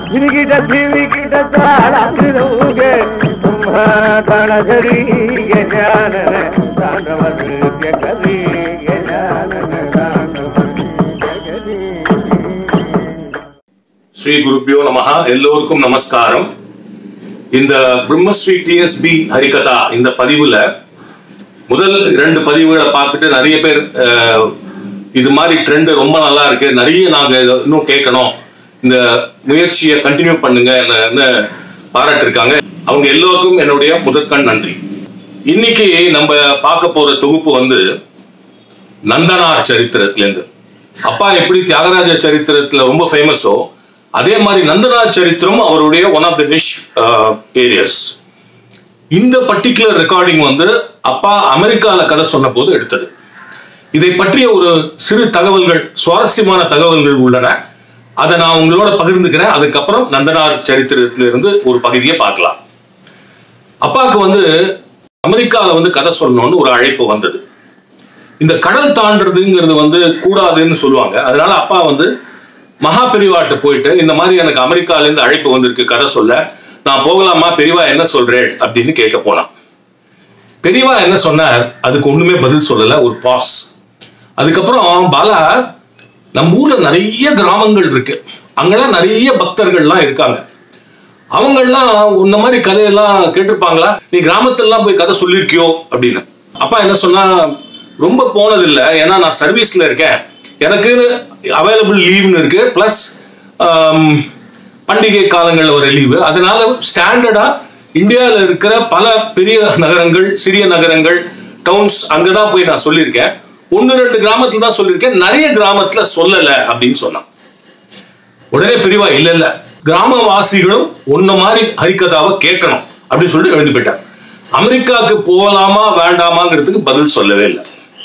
ಗಿರಿಗಿಟ ತಿವಿಗಿಟ ತಾಳಾಗಿರುವುಗೆ ತುಂಬ ತಣಗರಿಗೆ ಜ್ಞಾನನ ತಾಂಡವರಿಗೆ ಕಲಿಗೆ ಜ್ಞಾನನ ತಾಂಡವರಿಗೆ ஸ்ரீ குருப்பியோ நமஹ எல்லோருக்கும் நமஸ்காரம் இந்த பிரம்மஸ்ரீ டிஎஸ்பி ஹரிகதா இந்த பதிவுல முதல் ரெண்டு பதிவுகளை பார்த்துட்டு நிறைய பேர் அஹ், இது மாதிரி ட்ரெண்ட் ரொம்ப நல்லா இருக்கு நிறைய நாங்க இதை இன்னும் கேட்கணும் இந்த முயற்சியை கண்டினியூ பண்ணுங்க என்ன பாராட்டிருக்காங்க அவங்க எல்லோருக்கும் என்னுடைய முதற்கண் நன்றி இன்னைக்கு நம்ம பார்க்க போற தொகுப்பு வந்து நந்தனார் சரித்திரத்திலேருந்து அப்பா எப்படி தியாகராஜ சரித்திரத்துல ரொம்ப ஃபேமஸோ அதே மாதிரி நந்தனார் சரித்திரம் அவருடைய one of the niche areas இந்த பர்டிகுலர் ரெக்கார்டிங் வந்து அப்பா அமெரிக்கால கதை சொன்ன போது எடுத்தது இதை பற்றிய ஒரு சிறு தகவல்கள் சுவாரஸ்யமான தகவல்கள் உள்ளன அதை நான் உங்களோட பகிர்ந்துக்கிறேன் அதுக்கப்புறம் நந்தனார் சரித்திரத்திலிருந்து ஒரு பகுதியை பார்க்கலாம் அப்பாவுக்கு வந்து அமெரிக்கால வந்து கதை சொல்லணும்னு ஒரு அழைப்பு வந்தது இந்த கடல் தாண்டுறதுங்கிறது வந்து கூடாதுன்னு சொல்லுவாங்க அதனால அப்பா வந்து மகா பெரிவாட்ட போயிட்டு இந்த மாதிரி எனக்கு அமெரிக்கால இருந்து அழைப்பு வந்திருக்கு கதை சொல்ல நான் போகலாமா பெரியவா என்ன சொல்றேன் அப்படின்னு கேட்க போனான் பெரியவா என்ன சொன்னார் அதுக்கு ஒண்ணுமே பதில் சொல்லல ஒரு பாஸ் அதுக்கப்புறம் பாலா நம்ம ஊர்ல நிறைய கிராமங்கள் இருக்கு அங்கெல்லாம் நிறைய பக்தர்கள்லாம் இருக்காங்க அவங்கெல்லாம் இந்த மாதிரி கதையெல்லாம் கேட்டிருப்பாங்களா நீ கிராமத்துலலாம் போய் கதை சொல்லியிருக்கியோ அப்படின்னு அப்பா என்ன சொன்னா ரொம்ப போனதில்லை ஏன்னா நான் சர்வீஸ்ல இருக்கேன் எனக்கு அவைலபிள் லீவ்னு இருக்கு பிளஸ் பண்டிகை காலங்களில் ஒரு லீவு அதனால ஸ்டாண்டர்டா இந்தியாவில் இருக்கிற பல பெரிய நகரங்கள் சிறிய நகரங்கள் டவுன்ஸ் அங்கதான் போய் நான் சொல்லியிருக்கேன் ஒன்று ரெண்டு கிராமத்துல தான் சொல்லியிருக்கேன் நிறைய கிராமத்துல சொல்லல அப்படின்னு சொன்னான் உடனே பிரிவா இல்ல இல்ல கிராமவாசிகளும் உன்ன மாதிரி ஹரிகதாவை கேட்கணும் அப்படின்னு சொல்லிட்டு எழுந்து போயிட்டார் அமெரிக்காவுக்கு போகலாமா வேண்டாமாங்கிறதுக்கு பதில் சொல்லவே இல்லை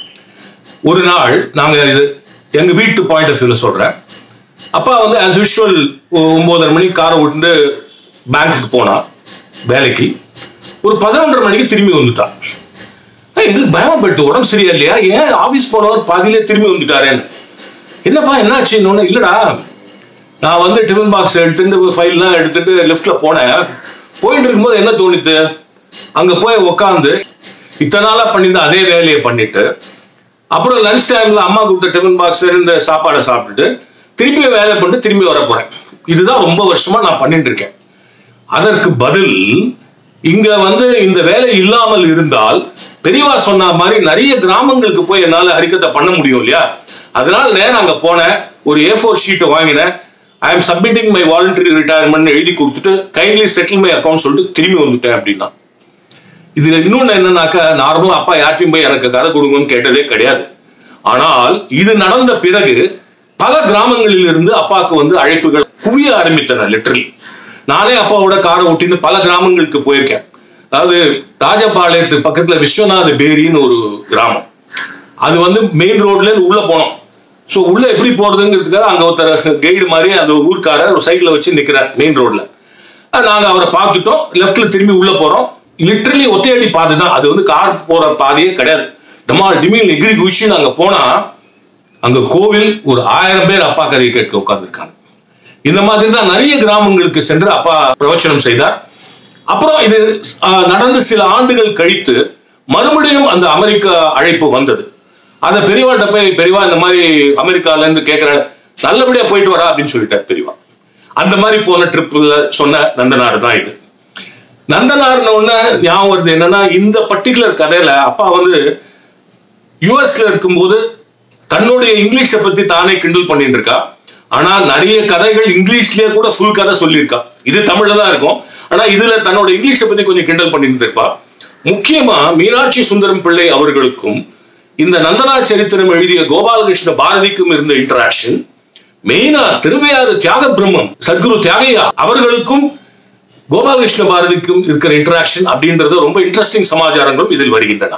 ஒரு நாள் நாங்க இது எங்க வீட்டு பாயிண்ட் ஆஃப் வியூல சொல்றேன் அப்பா வந்து ஆஸ் யூஷுவல் ஒன்பதரை மணிக்கு காரை விட்டு பேங்க்குக்கு போனா வேலைக்கு ஒரு பதினொன்றரை மணிக்கு திரும்பி வந்துட்டான் ஏய், இது பயமாப்பட்டு உடம்பு சரியா இல்லையா ஏன் ஆபீஸ் போனவர் பாதியிலே திரும்பி வந்துட்டாரேன்னு என்னப்பா என்னாச்சு இன்னொன்னு இல்லடா நான் வந்து டிஃபன் பாக்ஸ் எடுத்துட்டு ஃபைல்லாம் எடுத்துட்டு லெஃப்ட்ல போனேன் போயிட்டு இருக்கும்போது என்ன தோணித்து அங்க போய் உக்காந்து இத்தனை நாளா பண்ணியிருந்த அதே வேலையை பண்ணிட்டு அப்புறம் லஞ்ச் டைம்ல அம்மா கொடுத்த டிஃபன் பாக்ஸ் இந்த சாப்பாடை சாப்பிட்டுட்டு திருப்பி வேலை பண்ணிட்டு திரும்பி வர போறேன் இதுதான் ரொம்ப வருஷமா நான் பண்ணிட்டு இருக்கேன் அதற்கு பதில் இங்க வந்து இந்த வேலை இல்லாமல் இருந்தால் பெரியவா சொன்ன மாதிரி நிறைய கிராமங்களுக்கு போய் என்னால ஹரிக்கத்தை பண்ண முடியும் இல்லையா அதனால நேரம் அங்க போனேன் ஒரு ஏ ஃபோர் ஷீட்டை வாங்கினேன் I am submitting my voluntary retirement எழுதி கொடுத்துட்டு கைண்ட்லி செட்டில் மை அக்கௌண்ட் சொல்லிட்டு திரும்பி வந்துட்டேன் அப்படின்னா இதுல இன்னொன்னு என்னன்னாக்கா நார்மலா அப்பா யார்ட்டையும் போய் எனக்கு கதை கொடுங்கன்னு கேட்டதே கிடையாது ஆனால் இது நடந்த பிறகு பல கிராமங்களில் இருந்து அப்பாவுக்கு வந்து அழைப்புகள் குவிய ஆரம்பித்தன லிட்டரலி நானே அப்பாவோட காரை ஓட்டின்னு பல கிராமங்களுக்கு போயிருக்கேன் அதாவது ராஜபாளையத்து பக்கத்துல விஸ்வநாத பேரின்னு ஒரு கிராமம் அது வந்து மெயின் ரோட்ல இருந்து உள்ள போனோம் ஸோ உள்ள எப்படி போறதுங்கிறதுக்காக அங்க ஒருத்தர் கைடு மாதிரி அந்த ஊர்க்காரர் ஒரு சைக்கிளை வச்சு நிக்கிறார் மெயின் ரோட்ல அஹ் நாங்க அவரை பார்த்துட்டோம் லெஃப்ட்ல திரும்பி உள்ள போறோம் லிட்டரலி ஒத்தையடி பாதை தான் அது வந்து கார் போற பாதையே கிடையாது டமால் டிமில் எகிரி குச்சி நாங்க போனா அங்க கோவில் ஒரு ஆயிரம் பேர் அப்பா கதையை கேட்க உட்கார்ந்துருக்காங்க இந்த மாதிரி தான் நிறைய கிராமங்களுக்கு சென்று அப்பா பிரவச்சனம் செய்தார் அப்புறம் இது ஆஹ், நடந்து சில ஆண்டுகள் கழித்து மறுபடியும் அந்த அமெரிக்க அழைப்பு வந்தது அதை பெரியவாட்ட போய் பெரியவா இந்த மாதிரி அமெரிக்கால இருந்து கேட்கிறேன் நல்லபடியா போயிட்டு வரா அப்படின்னு சொல்லிட்டார் பெரியவா அந்த மாதிரி போன ட்ரிப்ல சொன்ன நந்தனார் தான் இது நந்தனார்னு ஒண்ணு ஞாபகம் வருது என்னன்னா இந்த பர்டிகுலர் கதையில அப்பா வந்து யுஎஸ்ல இருக்கும்போது தன்னுடைய இங்கிலீஷை பத்தி தானே கிண்டல் பண்ணிட்டு இருக்கா ஆனா நிறைய கதைகள் இங்கிலீஷ்லயே கூட ஃபுல் கதை சொல்லியிருக்கா இது தமிழ்ல தான் இருக்கும் ஆனா இதுல தன்னோட இங்கிலீஷை பத்தி கொஞ்சம் கிண்டல் பண்ணிட்டு இருப்பா முக்கியமா மீனாட்சி சுந்தரம் பிள்ளை அவர்களுக்கும் இந்த நந்தனா சரித்திரம் எழுதிய கோபாலகிருஷ்ண பாரதிக்கும் இருந்த இன்டராக்ஷன் மெயினா திருவையாறு தியாக பிரம்மம் சத்குரு தியாகையா அவர்களுக்கும் கோபாலகிருஷ்ண பாரதிக்கும் இருக்கிற இன்டராக்ஷன் அப்படின்றது ரொம்ப இன்ட்ரெஸ்டிங் சமாச்சாரங்களும் இதில் வருகின்றன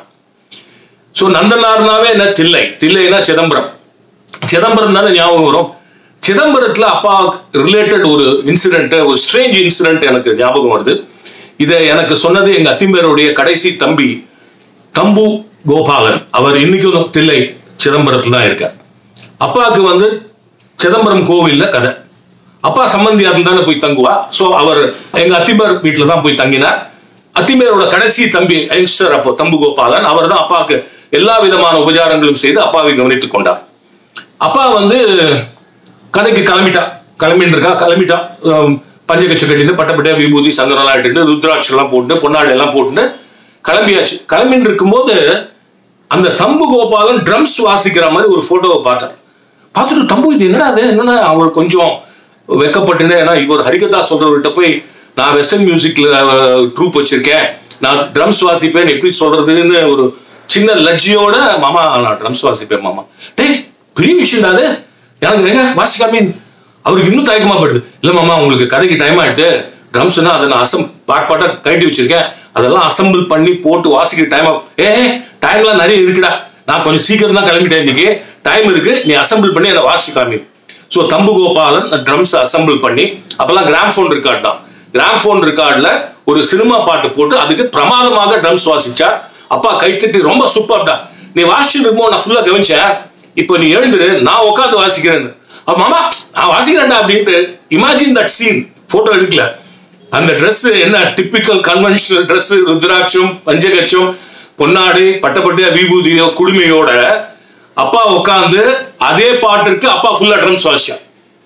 சோ நந்தனார்னாவே என்ன தில்லை தில்லைனா சிதம்பரம் சிதம்பரம் தானே ஞாபகம் வரும் சிதம்பரத்துல அப்பா ரிலேட்டட் ஒரு இன்சிடென்ட் ஒரு ஸ்ட்ரேஞ்ச் இன்சிடென்ட் எனக்கு ஞாபகம் வருது இதை எனக்கு சொன்னது எங்க அத்திம்பேருடைய கடைசி தம்பி தம்பு கோபாலன் அவர் இன்னைக்கும் தில்லை சிதம்பரத்துல தான் இருக்கார் அப்பாவுக்கு வந்து சிதம்பரம் கோவில்ல கதை அப்பா சம்பந்தியாரில் தானே போய் தங்குவா சோ அவர் எங்க அத்திமர் வீட்டுல தான் போய் தங்கினார் அத்திமேரோட கடைசி தம்பி யங்ஸ்டர் அப்போ தம்பு கோபாலன் அவர் தான் அப்பாவுக்கு எல்லா விதமான உபச்சாரங்களும் செய்து அப்பாவை கவனித்துக் கொண்டார் அப்பா வந்து கதைக்கு கிளம்பிட்டா கிளம்பிட்டு இருக்கா கிளம்பிட்டா ஹம், பஞ்சகச்ச கட்டிட்டு பட்டப்பட்டியா விபூதி சந்தனம்லாம் இட்டுட்டு ருத்ராட்சம் எல்லாம் போட்டு பொன்னாடை எல்லாம் போட்டு கிளம்பியாச்சு கிளம்பிட்டு இருக்கும்போது அந்த தம்பு கோபாலன் ட்ரம்ஸ் வாசிக்கிற மாதிரி ஒரு போட்டோவை பார்த்தார் பார்த்துட்டு தம்பு இது என்னடா அது என்னன்னா அவர் கொஞ்சம் வெக்கப்பட்டுன்னு ஏன்னா இவர் ஹரிகதா சொல்றவர்கிட்ட போய் நான் வெஸ்டர்ன் மியூசிக்ல ட்ரூப் வச்சிருக்கேன் நான் ட்ரம்ஸ் வாசிப்பேன் எப்படி சொல்றதுன்னு ஒரு சின்ன லஜ்ஜியோட மாமா நான் ட்ரம்ஸ் வாசிப்பேன் மாமா டேய் பெரிய விஷயம் அது எனக்கு எங்க வாசிக்காமி அவருக்கு இன்னும் தயக்கமா படுது இல்ல மாமா உங்களுக்கு கதைக்கு டைம் ஆயிடுது ட்ரம்ஸ்னா அதை நான் அசம் பாட் பாட்டா கழட்டி வச்சிருக்கேன் அதெல்லாம் அசம்பிள் பண்ணி போட்டு வாசிக்கிற டைம் ஏ டைம்லாம் நிறைய இருக்குடா நான் கொஞ்சம் சீக்கிரம் தான் கிளம்பிட்டேன் இன்னைக்கு டைம் இருக்கு நீ அசம்பிள் பண்ணி அதை வாசிக்காமி so Thambu Gopalan drums assemble பண்ணி அப்பெல்லாம் கிராம் ஃபோன் ரெக்கார்ட் தான் கிராம் ஃபோன் ரெக்கார்ட்ல ஒரு சினிமா பாட்டு போட்டு அதுக்கு பிரமாதமாக ட்ரம்ஸ் வாசிச்சார் அப்பா கைத்தட்டி ரொம்ப சூப்பர்டா நீ வாசிச்சுட்டு இருக்கும்போது நான் ஃபுல்லா கவனிச்சேன் இப்போ நீ எழுந்துரு நான் உட்காந்து வாசிக்கிறேன்னு அப்ப மாமா நான் வாசிக்கிறேன்டா அப்படின்ட்டு இமேஜின் தட் சீன் போட்டோ எடுக்கல அந்த Dress என்ன டிப்பிக்கல் கன்வென்ஷனல் Dress ருத்ராட்சம் பஞ்சகச்சம் பொன்னாடு பட்டப்பட்டியா விபூதியோ குடுமையோட அப்பா உட்காந்து அதே பாட்டிற்கு அப்பா ஃபுல்லா ட்ரம்ஸ் வாசிச்சார்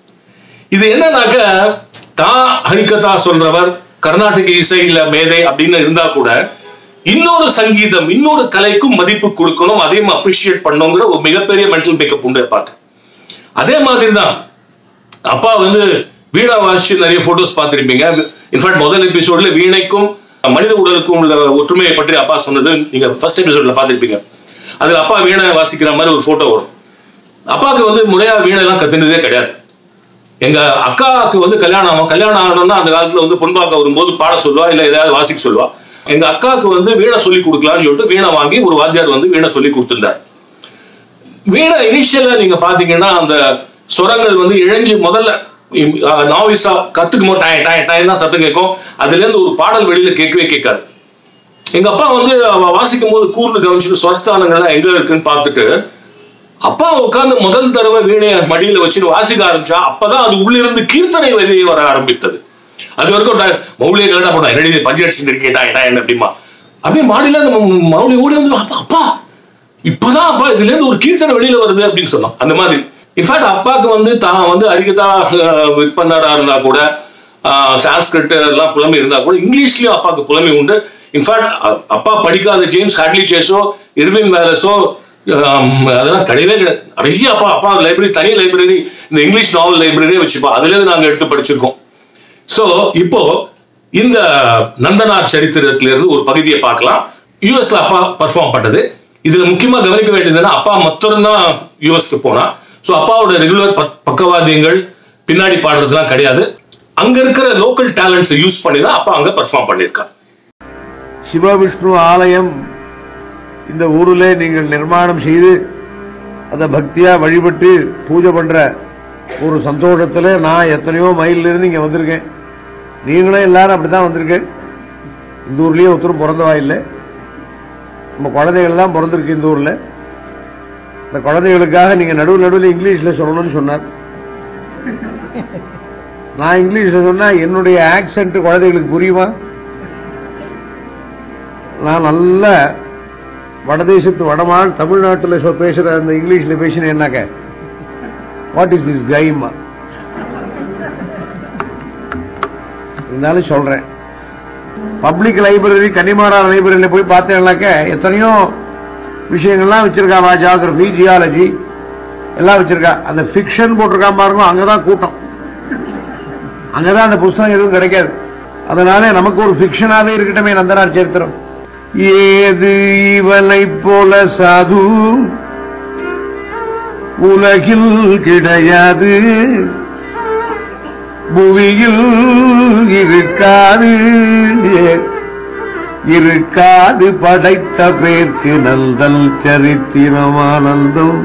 இது என்னன்னாக்க தான் ஹரிகதா சொல்றவர் கர்நாடக இசையில மேதை அப்படின்னு இருந்தா கூட இன்னொரு சங்கீதம் இன்னொரு கலைக்கும் மதிப்பு கொடுக்கணும் அதையும் அப்ரிஷியேட் பண்ணுங்கிற ஒரு மிகப்பெரிய மென்டல் மேக்கப் உண்டு பார்த்து அதே மாதிரி தான் அப்பா வந்து வீணா வாசிச்சு நிறைய போட்டோஸ் பார்த்திருப்பீங்க இன்ஃபேக்ட் முதல் எபிசோட்ல வீணைக்கும் மனித உடலுக்கும் உள்ள ஒற்றுமையை பற்றி அப்பா சொன்னது நீங்க ஃபர்ஸ்ட் எபிசோட்ல பார்த்திருப்பீங்க அதுல அப்பா வீணை வாசிக்கிற மாதிரி ஒரு போட்டோ வரும் அப்பாவுக்கு வந்து முறையா வீணை எல்லாம் கத்துனதே கிடையாது எங்க அக்காவுக்கு வந்து கல்யாணம் ஆகும் கல்யாணம் ஆகணும்னா அந்த காலத்துல வந்து பொன்பாக்க வரும்போது பாட சொல்லுவா இல்ல ஏதாவது வாசிக்க சொல்லுவா எங்க அக்காவுக்கு வந்து வீணை சொல்லி கொடுக்கலாம்னு சொல்லிட்டு வீணை வாங்கி ஒரு வாத்தியார் வந்து வீணை சொல்லி கொடுத்திருந்தார் வீணை இனிஷியலா நீங்க பாத்தீங்கன்னா அந்த சுரங்கள் வந்து இழைஞ்சு முதல்ல நாவிஸா கத்துக்கும் போது டாய் டாய் டாய் தான் சத்தம் கேட்கும் அதுல இருந்து ஒரு பாடல் வெளியில கேட்கவே கேட்காது எங்க அப்பா வந்து அவ வாசிக்கும் போது கூர்ந்து கவனிச்சுட்டு ஸ்வரஸ்தானங்கள்லாம் எங்க இருக்குன்னு பார்த்துட்டு அப்பா உட்கார்ந்து முதல் தடவை வீணைய மடியில வச்சுட்டு வாசிக்க ஆரம்பிச்சா அப்பதான் அது உள்ளிருந்து கீர்த்தனை வெளியே வர ஆரம்பித்தது அது வரைக்கும் டா- மௌலியை கலடா போனா என்னடி பஞ்சடிச்சு இருக்கேன் என்ன அப்படிமா அப்படியே மாடியில அந்த ம- மௌலி ஓடி வந்து அப்பா அப்பா இப்பதான் அப்பா இதுல இருந்து ஒரு கீர்த்தனை வெளியில வருது அப்படின்னு சொன்னோம் அந்த மாதிரி இன்ஃபேக்ட் அப்பாவுக்கு வந்து தான் வந்து அடிக்கதா விற்பனரா இருந்தா கூட சான்ஸ்கிரிட் எல்லாம் புலமை இருந்தா கூட இங்கிலீஷ்லயும் அப்பாவுக்கு புலமை உண்டு இன்ஃபேக்ட் அப்பா படிக்காத ஜேம்ஸ் ஹேட்லி சேஸோ இர்வின் வேலஸோ அதெல்லாம் கிடையவே கிடையாது நிறைய அப்பா அப்பா லைப்ரரி தனி லைப்ரரி இந்த இங்கிலீஷ் நாவல் லைப்ரரியே வச்சுப்போம் அதுல இருந்து நாங்க எடுத்து படிச்சிருக்கோம் சோ இப்போ இந்த நந்தனா சரித்திரத்துல இருந்து ஒரு பகுதியை பார்க்கலாம் யூஎஸ்ல அப்பா பர்ஃபார்ம் பண்ணது இதுல முக்கியமா கவனிக்க வேண்டியதுன்னா அப்பா மட்டும்தான் யூஎஸ்க்கு போனா சோ அப்பாவோட ரெகுலர் பக்கவாதியங்கள் பின்னாடி பாடுறதுலாம் கிடையாது அங்க இருக்கிற லோக்கல் டேலண்ட்ஸ் யூஸ் பண்ணி தான் அப்பா அங்க பர்ஃபார்ம் பண்ணியிருக்கார் சிவவிஷ்ணு ஆலயம் இந்த ஊரில் நீங்கள் நிர்மாணம் செய்து அதை பக்தியா வழிபட்டு பூஜை பண்ற ஒரு சந்தோஷத்துல நான் எத்தனையோ மைல்ல இருந்து இங்க வந்திருக்கேன் நீங்களும் எல்லாரும் அப்படித்தான் வந்திருக்கேன் இந்த ஊர்லயே ஒருத்தரும் பிறந்தவா இல்லை நம்ம குழந்தைகள் தான் பிறந்திருக்கு இந்த ஊர்ல இந்த குழந்தைகளுக்காக நீங்க நடுவு நடுவில் இங்கிலீஷ்ல சொல்லணும்னு சொன்னார் நான் இங்கிலீஷ்ல சொன்னா என்னுடைய ஆக்சென்ட் குழந்தைகளுக்கு புரியுமா நான் நல்ல வடதேசத்து வடமாள் தமிழ்நாட்டில் சொ- பேசுற அந்த இங்கிலீஷ்ல பேசினேன்னாக்க வாட் இஸ் திஸ் கைமா இருந்தாலும் சொல்றேன் பப்ளிக் லைப்ரரி கன்னிமாரா லைப்ரரியில போய் பார்த்தேன்னாக்க எத்தனையோ விஷயங்கள்லாம் வச்சிருக்கா ஜியாகிரபி ஜியாலஜி எல்லாம் வச்சிருக்கா அந்த ஃபிக்ஷன் போட்டிருக்கான் பாருங்க அங்கதான் கூட்டம் அங்கதான் அந்த புஸ்தகம் எதுவும் கிடைக்காது அதனால நமக்கு ஒரு ஃபிக்ஷனாவே இருக்கட்டுமே நந்தனார் சரித்திரம் ஏது இவனை போல சாது உலகில் கிடையாது புவியில் இருக்காது இருக்காது படைத்த பேர்க்கு நல்தல் சரித்திரமானந்தம்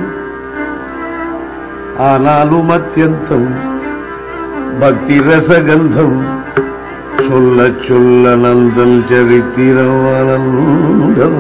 ஆனாலும் அத்தியந்தம் பக்தி ரசகந்தம் சொல்ல சொல்ல நந்தல் சரித்திரமானந்தம்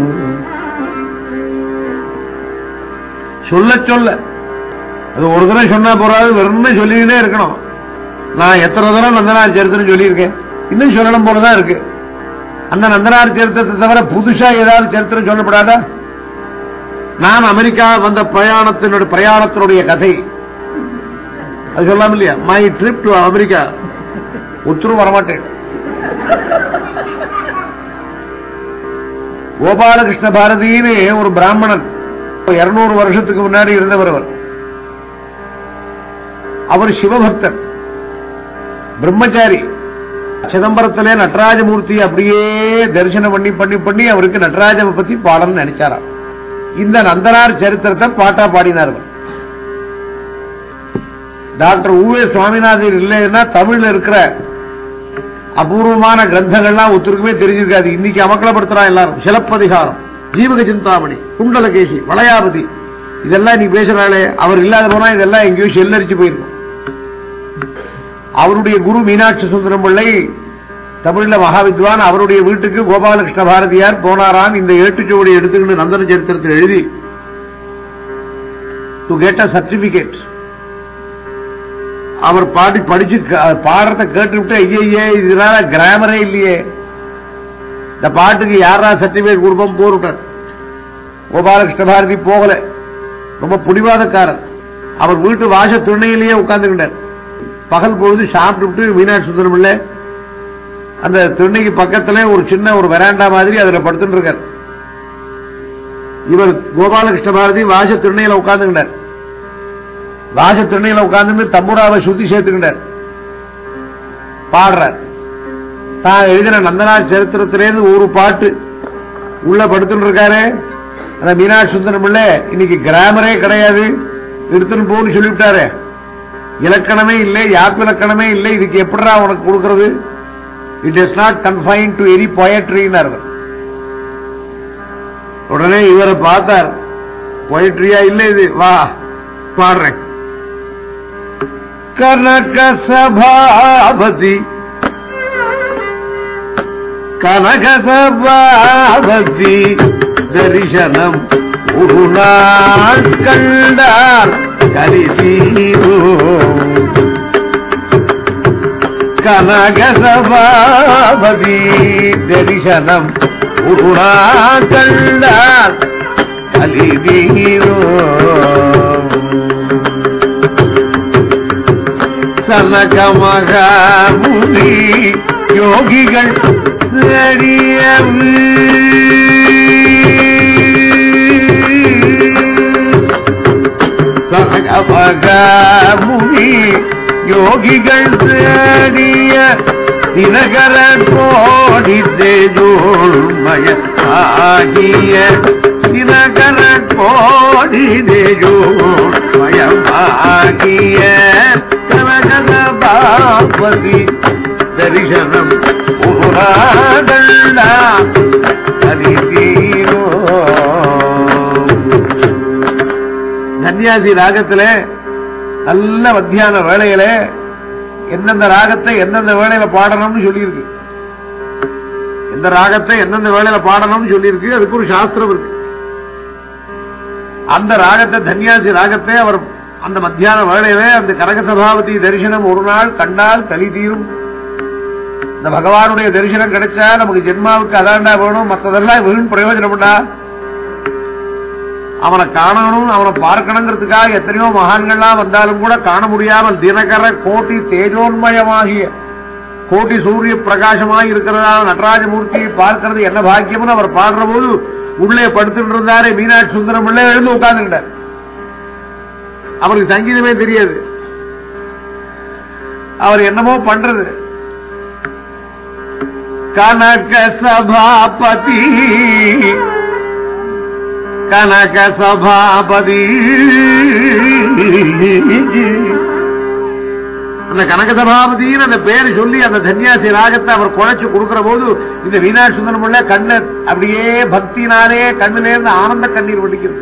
சொல்ல சொல்ல அது ஒரு தடவை சொன்னா போறாது வெறும் சொல்லிக்கிட்டே இருக்கணும் நான் எத்தனை தடவை நந்தனார் சரித்திரம் சொல்லியிருக்கேன் இன்னும் சொல்லணும் போலதான் இருக்கு அந்த நந்தனார் சரித்திரத்தை தவிர புதுசா ஏதாவது சரித்திரம் சொல்லப்படாதா நான் அமெரிக்கா வந்த பிரயாணத்தினுடைய பிரயாணத்தினுடைய கதை அது சொல்லாம இல்லையா மை ட்ரிப் டு அமெரிக்கா ஒத்துரும் வரமாட்டேன் கோபாலகிருஷ்ண பாரதின்னு ஒரு பிராமணன் இருநூறு வருஷத்துக்கு முன்னாடி இருந்தவர் அவர் அவர் சிவபக்தர் பிரம்மச்சாரி சிதம்பரத்திலே நடராஜமூர்த்தி அப்படியே தரிசனம் பண்ணி பண்ணி பண்ணி அவருக்கு நடராஜவை பத்தி பாடணும்னு நினைச்சாராம் இந்த நந்தனார் சரித்திரத்தை பாட்டா பாடினார் அவர். டாக்டர் உவே சுவாமிநாதன் இல்லைன்னா தமிழ்ல இருக்கிற அபூர்வமான கிரந்தங்கள்லாம் ஒருத்தருக்குமே தெரிஞ்சிருக்காது இன்னைக்கு அமக்கலப்படுத்துறான் எல்லாரும் சிலப்பதிகாரம் ஜீவக சிந்தாமணி குண்டலகேசி வளையாபதி இதெல்லாம் நீ பேசுறாளே அவர் இல்லாத போனா இதெல்லாம் எங்கேயோ செல்லரிச்சு போயிருக்கும் அவருடைய குரு மீனாட்சி சுந்தரம் பிள்ளை தமிழ்ல மகாவித்வான் அவருடைய வீட்டுக்கு கோபாலகிருஷ்ண பாரதியார் போனாராம் இந்த ஏட்டுச்சுவடி எடுத்துக்கிட்டு நந்தன சரித்திரத்தில் எழுதி டு கெட் அ சர்டிபிகேட் அவர் பாடி படிச்சு க- பாடுறத கேட்டுவிட்டு ஐயே இதனால கிராமரே இல்லையே இந்த பாட்டுக்கு யாரா சர்டிபிகேட் கொடுப்போம் போருட்டார் கோபாலகிருஷ்ண பாரதி போகல ரொம்ப புடிவாதக்காரர் அவர் வீட்டு வாச திருணையிலேயே உட்கார்ந்துக்கிட்டார் பகல் பொழுது சாப்பிட்டுவிட்டு மீனாட்சி சுந்தரம் பிள்ளை அந்த திருணைக்கு பக்கத்துல ஒரு சின்ன ஒரு வெராண்டா மாதிரி அதுல படுத்துட்டு இருக்கார் இவர் கோபாலகிருஷ்ண பாரதி வாச திருணையில உட்கார்ந்துக்கிட்டார் வாச திருணையில உட்கார்ந்து தம்புராவை சுத்தி சேர்த்துக்கிட்டார் பாடுறார் தான் எழுதின நந்தனார் சரித்திரத்திலேருந்து ஒரு பாட்டு உள்ள படுத்துட்டு இருக்காரு அந்த மீனாட்சி சுந்தரம் பிள்ளை இன்னைக்கு கிராமரே கிடையாது எடுத்துன்னு போன்னு சொல்லிவிட்டாரு இலக்கணமே இல்லை யாப்பிலக்கணமே இல்லை இதுக்கு எப்படிடா உனக்கு கொடுக்கிறது it is not confine to any பொயட்ரின்னார் உடனே இவரை பார்த்தார் பொயட்ரியா இல்ல இது வா பாடுறேன் கனக சபாபதி கனக சபாபதி தரிசனம் ஒரு நாள் கண்டால் கலிதீரோ கனக சபாபதி தரிசனம் ஒரு நாள் கண்டால் கலிதீரோ சனக மகாமுனி யோகிகள் சனக மகாமுனி யோகிகள் தேடிய தினகர கோடி தேஜோள்மய ஆகிய தினகர கோடி தேஜோள்மயமாகிய கனகன பாபதி தரிசனம் புராடல்லா ஹரிதீரோ சன்னியாசி ராகத்துல நல்ல மத்தியான வேளையில எந்தெந்த ராகத்தை எந்தெந்த வேளையில பாடணும்னு சொல்லியிருக்கு எந்த ராகத்தை எந்தெந்த வேளையில பாடணும்னு சொல்லியிருக்கு அதுக்கு ஒரு சாஸ்திரம் இருக்கு அந்த ராகத்தை தன்யாசி ராகத்தை அவர் அந்த மத்தியான வேளையில அந்த கனக சபாபதி தரிசனம் ஒரு நாள் கண்டால் கலி தீரும் இந்த பகவானுடைய தரிசனம் கிடைச்சா நமக்கு ஜென்மாவுக்கு அதாண்டா வேணும் மத்ததெல்லாம் வீண் பிரயோஜனப்படா அவனை காணணும் அவனை பார்க்கணுங்கிறதுக்காக எத்தனையோ மகான்கள்லாம் வந்தாலும் கூட காண முடியாமல் தினகர கோட்டி தேஜோன்மயமாகிய கோட்டி சூரிய பிரகாசமாய் இருக்கிறதான நடராஜமூர்த்தியை பார்க்கிறது என்ன பாக்கியம்னு அவர் பாடுற போது உள்ளே படுத்துட்டு இருந்தாரே மீனாட்சி சுந்தரம் பிள்ளை எழுந்து உட்கார்ந்துட்டார் அவருக்கு சங்கீதமே தெரியாது அவர் என்னமோ பண்றது கனக சபாபதி கனக சபாபதி அந்த கனக சபாபதினு அந்த பேரை சொல்லி அந்த தன்யாசி ராகத்தை அவர் குழைச்சு கொடுக்கிற போது இந்த மீனாட்சி சுந்தரம் உள்ள கண்ணு அப்படியே பக்தினாலே கண்ணுல இருந்து ஆனந்த கண்ணீர் வடிக்கிறது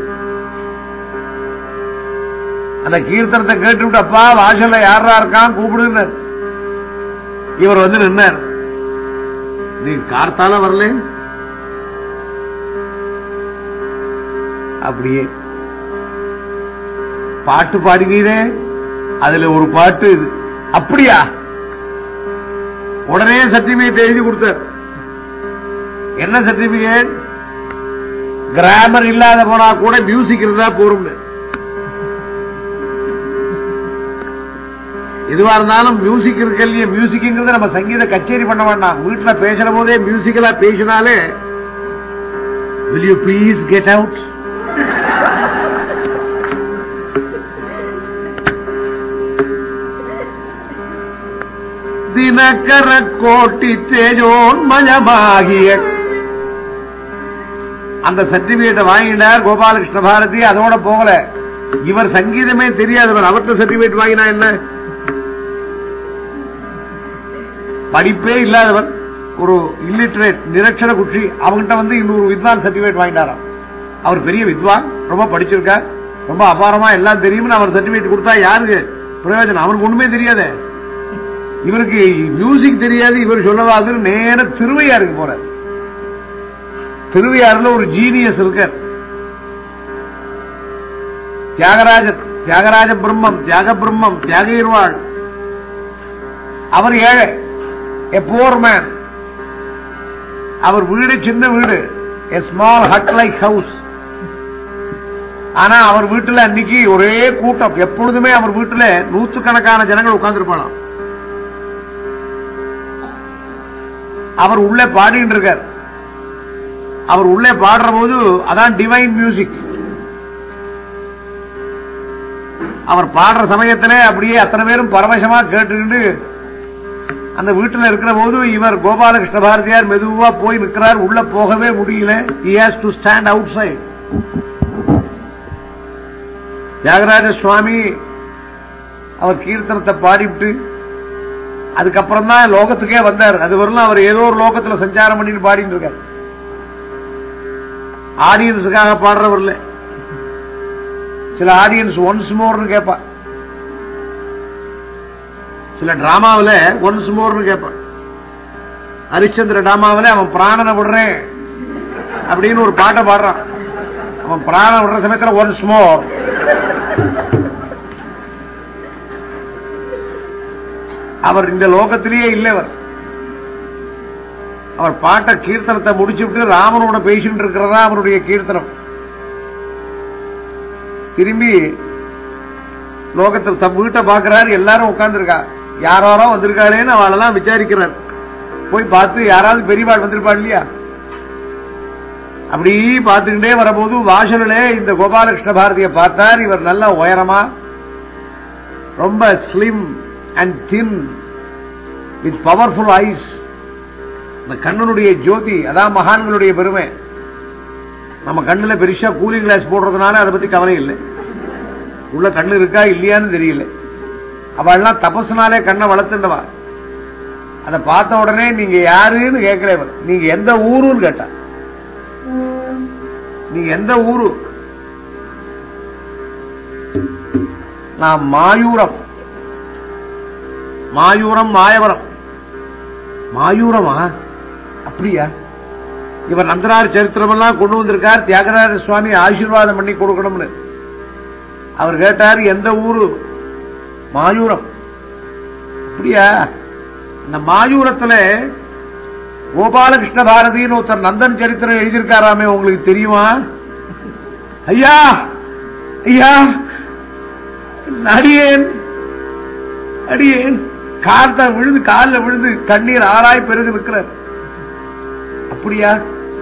அந்த கீர்த்தனத்தை கேட்டுவிட்டு அப்பா வாசல்ல யாரா இருக்கான் கூப்பிடுன்னு இவர் வந்து நின்னார் நீ கார்த்தால வரல அப்படியே பாட்டு பாடினீரே அதுல ஒரு பாட்டு இது அப்படியா உடனே சர்டிபிகேட் எழுதி கொடுத்தார் என்ன சர்டிபிகேட் கிராமர் இல்லாத போனா கூட மியூசிக் இருந்தா போரும்னு எதுவா இருந்தாலும் மியூசிக் இருக்கு இல்லையா மியூசிக்ங்கிறது நம்ம சங்கீத கச்சேரி பண்ண வேண்டாம் வீட்டுல பேசுற போதே மியூசிக்கலா பேசினாலே will you please get out தினகர கோட்டி தேஜோன்மயமாகிய அந்த சர்டிபிகேட்டை வாங்கினார் கோபாலகிருஷ்ண பாரதி அதோட போகல இவர் சங்கீதமே தெரியாதவர் அவர்கிட்ட சர்டிபிகேட் வாங்கினா என்ன படிப்பே இல்லாதவர் ஒரு இல்லிட்ரேட் நிரட்சர குற்றி அவங்கிட்ட வந்து இன்னொரு வித்வான் சர்டிபிகேட் வாங்கிட்டாராம் அவர் பெரிய வித்வான் ரொம்ப படிச்சிருக்கார் ரொம்ப அபாரமா எல்லாம் தெரியும்னு அவர் சர்டிபிகேட் கொடுத்தா யாருக்கு பிரயோஜனம் அவனுக்கு ஒண்ணுமே தெரியாதே இவருக்கு மியூசிக் தெரியாது இவர் சொல்லவாது நேர திருவையாருக்கு போறார் திருவையாறுல ஒரு ஜீனியஸ் இருக்கார் தியாகராஜர் தியாகராஜ பிரம்மம் தியாக பிரம்மம் தியாகீர்வாள் அவர் ஏழை எ போர் மேன் அவர் வீடு சின்ன வீடு a small hut like house ஆனா அவர் வீட்டுல அன்னைக்கு ஒரே கூட்டம் எப்பொழுதுமே அவர் வீட்டுல நூற்றுக்கணக்கான ஜனங்கள் உட்கார்ந்துருப்பானாம் அவர் உள்ளே பாடிட்டு இருக்கார் அவர் உள்ளே பாடுற போது அதான் டிவைன் மியூசிக் அவர் பாடுற சமயத்துல அப்படியே அத்தனை பேரும் பரவசமா கேட்டுக்கிட்டு அந்த வீட்டுல இருக்கிற போது இவர் கோபாலகிருஷ்ண பாரதியார் மெதுவா போய் நிற்கிறார் உள்ள போகவே முடியல he has to stand outside Thyagaraja Swami அவர் கீர்த்தனத்தை பாடிவிட்டு அதுக்கப்புறம் தான் லோகத்துக்கே வந்தார் அது வரலாம் அவர் ஏதோ ஒரு லோகத்துல சஞ்சாரம் பண்ணிட்டு பாடிட்டு இருக்கார் ஆடியன்ஸுக்காக பாடுறவர் இல்ல சில ஆடியன்ஸ் ஒன்ஸ் மோர்னு கேட்பா சில டிராமாவில் ஒன்ஸ் மோர்னு கேட்பான் ஹரிச்சந்திர டிராமாவில் அவன் பிராணனை விடுறேன் அப்படின்னு ஒரு பாட்டை பாடுறான் அவன் பிராணம் விடுற சமயத்தில் ஒன்ஸ் மோர் அவர் இந்த லோகத்திலேயே இல்லை அவர் அவர் பாட்ட கீர்த்தனத்தை முடிச்சுட்டு ராமனோட பேசிட்டு இருக்கிறதா அவருடைய கீர்த்தனம் திரும்பி லோகத்தில் தம் வீட்டை பார்க்கிறார் எல்லாரும் உட்கார்ந்துருக்கா யாரோ வந்திருக்காளேன்னு அவளெல்லாம் விசாரிக்கிறார் போய் பார்த்து யாராவது பெரியவாள் வந்திருப்பாள் இல்லையா அப்படி பார்த்துக்கிட்டே வரபோது வாசலிலே இந்த கோபாலகிருஷ்ண பாரதியை பார்த்தார் இவர் நல்ல உயரமா ரொம்ப slim and thin with powerful eyes இந்த கண்ணனுடைய ஜோதி அதான் மகான்களுடைய பெருமை நம்ம கண்ணுல பெருசா கூலிங் கிளாஸ் போடுறதுனால அதை பத்தி கவலை இல்லை உள்ள கண்ணு இருக்கா இல்லையான்னு தெரியல அவள்லாம் தபசுனாலே கண்ணை வளர்த்துண்டவா அதை பார்த்த உடனே நீங்க யாருன்னு கேட்கல இவர் நீங்க எந்த ஊருன்னு கேட்டா நீங்க எந்த ஊரு நான் மாயூரம் மாயூரம் மாயவரம் மாயூரமா அப்படியா இவர் நந்தனார் சரித்திரமெல்லாம் கொண்டு வந்திருக்கார் தியாகராஜ சுவாமி ஆசீர்வாதம் பண்ணி கொடுக்கணும்னு அவர் கேட்டார் எந்த ஊரு மாயூரம் அப்படியா இந்த மாயூரத்துல கோபாலகிருஷ்ண பாரதின்னு ஒருத்தர் நந்தன் சரித்திரம் எழுதியிருக்காராமே உங்களுக்கு தெரியுமா ஐயா ஐயா அடியேன் அடியேன் கார்த்த விழுந்து காலில் விழுந்து கண்ணீர் ஆராய் பெருகு நிற்கிறார் அப்படியா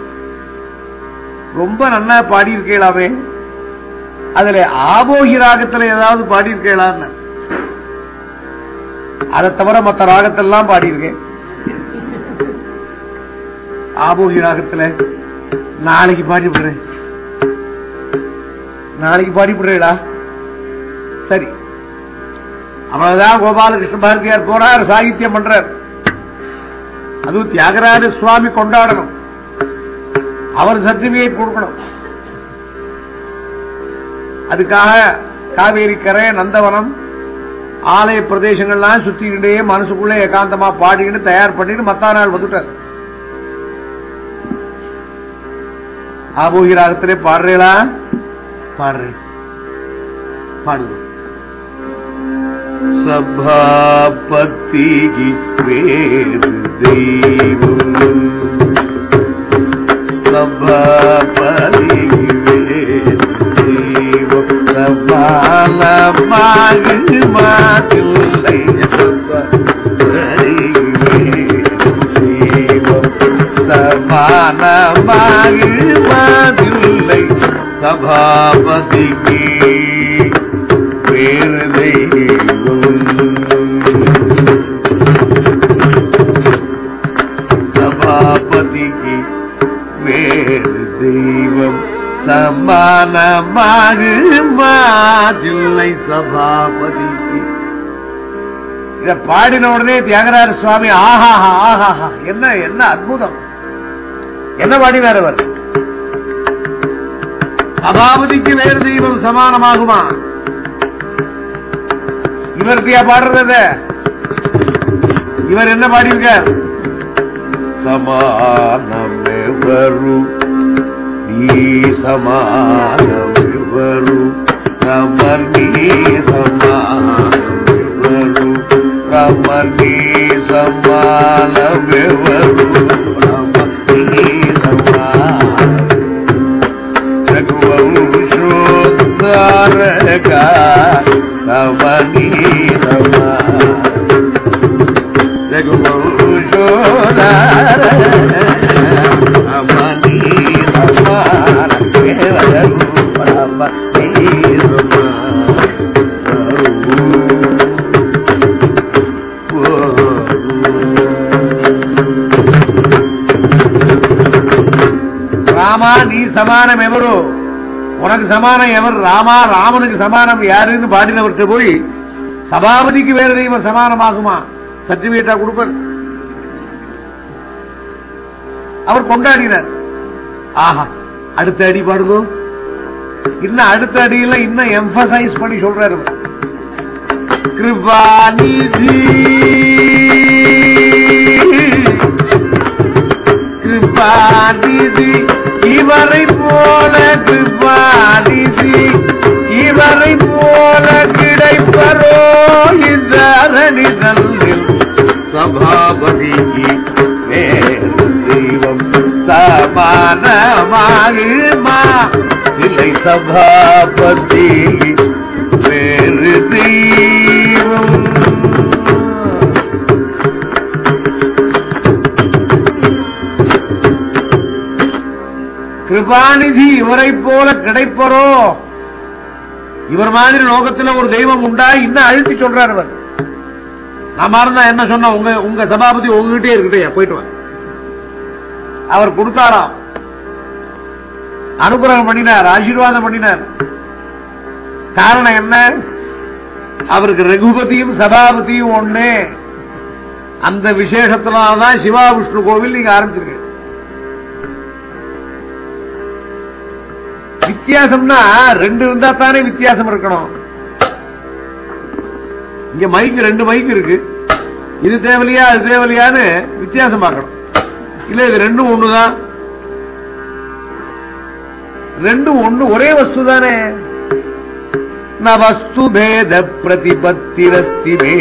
ரொம்ப நல்லா பாடியிருக்கலாமே அதுல ஆபோகி ராகத்துல ஏதாவது பாடியிருக்கலான்னு அதை தவிர மற்ற ராகத்தெல்லாம் பாடியிருக்கேன் ஆபோகி ராகத்துல நாளைக்கு பாடி விடுறேன் நாளைக்கு பாடி விடுறேடா சரி அவ்வளவுதான் கோபாலகிருஷ்ண பாரதியார் போறார் சாகித்யம் பண்றார் அதுவும் தியாகராஜ சுவாமி கொண்டாடணும் அவர் சர்டிபிகேட் கொடுக்கணும் அதுக்காக காவேரி கரை நந்தவனம் ஆலய பிரதேசங்கள்லாம் சுத்திக்கிட்டே மனசுக்குள்ளே ஏகாந்தமா பாடிக்கிட்டு தயார் பண்ணிட்டு மத்தா நாள் வந்துட்டார் ஆபோகி ராகத்திலே பாடுறீங்களா பாடுறேன் பாடுங்க சபாபதிக்கு வேறு தெய்வம் சபாபதிக்கு வேறு தெய்வம் சபாலமாக மாதில்லை சபாபதிக்கு வேறு தெய்வம் சமானமாக மாதில்லை சபாபதிக்கு வேறு தெய்வம் சபாபதிக்கு வேறு தெய்வம் சமானமாக மாதில்லை சபாபதிக்கு இத பாடின உடனே தியாகராஜ சுவாமி ஆஹா ஆஹா என்ன என்ன அற்புதம் என்ன பாடினார் அவர் சபாபதிக்கு வேறு தெய்வம் சமானமாகுமா இவர்கிட்டயா பாடுறது இவர் என்ன பாடியிருக்கார் సమానమెవరు నీ సమానమెవరు రమణీ సమానమెవరు రమణీ సమానమెవరు రమణీ సమాన రఘువంశోద్ధారక రమణీ సమాన రామా నీ సమానం ఎవరు உனக்கு சமானம் எவர் ராமா ராமனுக்கு சமானம் யாருன்னு பாடினவர்கிட்ட போய் சபாபதிக்கு வேற தெய்வம் சமானமாகுமா சர்டிபிகேட்டா கொடுப்பார் அவர் கொண்டாடினார் ஆஹா அடுத்த அடி பாடுங்க இன்னும் அடுத்த அடியில இன்னும் எம்பசைஸ் பண்ணி சொல்றாரு அவர். கிருபாநிதி கிருபாநிதி இவரை போல கிருபாநிதி இவரை போல கிடைப்பரோ இந்த அரணிதல்லில் சபாபதிக்கு வேறு தெய்வம் சமானமாகுமா இல்லை சபாபதி வேறு தெய்வம் கிருபாநிதி இவரை போல கிடைப்பரோ இவர் மாதிரி லோகத்துல ஒரு தெய்வம் உண்டா இன்னும் அழுத்தி சொல்றார் அவர் நாம இருந்தா என்ன சொன்ன உங்க உங்க சபாபதி உங்ககிட்டே இருக்கட்டும் போயிட்டு வா அவர் கொடுத்தாராம் அனுகிரகம் பண்ணினார் ஆசீர்வாதம் பண்ணினார் காரணம் என்ன அவருக்கு ரகுபதியும் சபாபதியும் ஒண்ணு அந்த விசேஷத்தினால்தான் சிவா விஷ்ணு கோவில் நீங்க ஆரம்பிச்சிருக்கீங்க வித்தியாசம்னா ரெண்டு இருந்தா தானே வித்தியாசம் இருக்கணும் இங்க மைக் ரெண்டு மைக் இருக்கு இது தேவையில்லையா அது தேவையில்லையான்னு வித்தியாசம் பார்க்கணும் இல்ல இது ரெண்டும் ஒண்ணுதான் ரெண்டும் ஒண்ணு ஒரே வஸ்து தானே ந வஸ்து பேத பிரதிபத்திரஸ்தி மே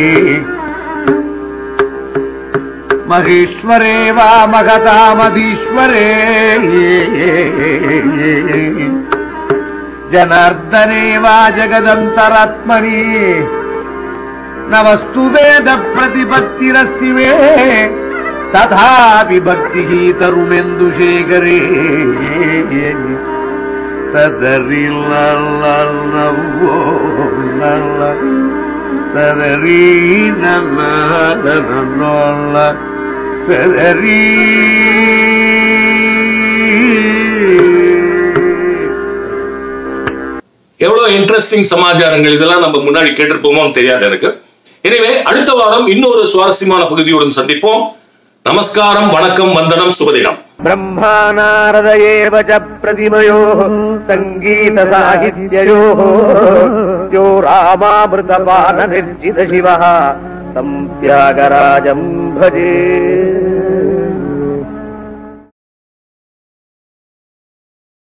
மகேஸ்வரே வா மகதாமதீஸ்வரே ஜனார்தனே வா ஜகதந்தராத்மனி न वस्तु वेद प्रतिपत्तिरस्ति वे तथापि भक्तिः तरुणेन्दुशेखरे तदरि लल्लल्लवो लल्ल तदरि नल्ल तदरि எவ்வளவு இன்ட்ரெஸ்டிங் சமாச்சாரங்கள் இதெல்லாம் நம்ம முன்னாடி கேட்டிருப்போமோன்னு தெரியாது எனக்கு எனவே அடுத்த வாரம் இன்னொரு சுவாரஸ்யமான பகுதியுடன் சந்திப்போம் நமஸ்காரம் வணக்கம் வந்தனம் சுபதினம் ब्रह्मानारद एव च प्रतिमयोः सङ्गीतसाहित्ययोः यो रामामृतपाननिर्जितशिवः तं त्यागराजम् भजे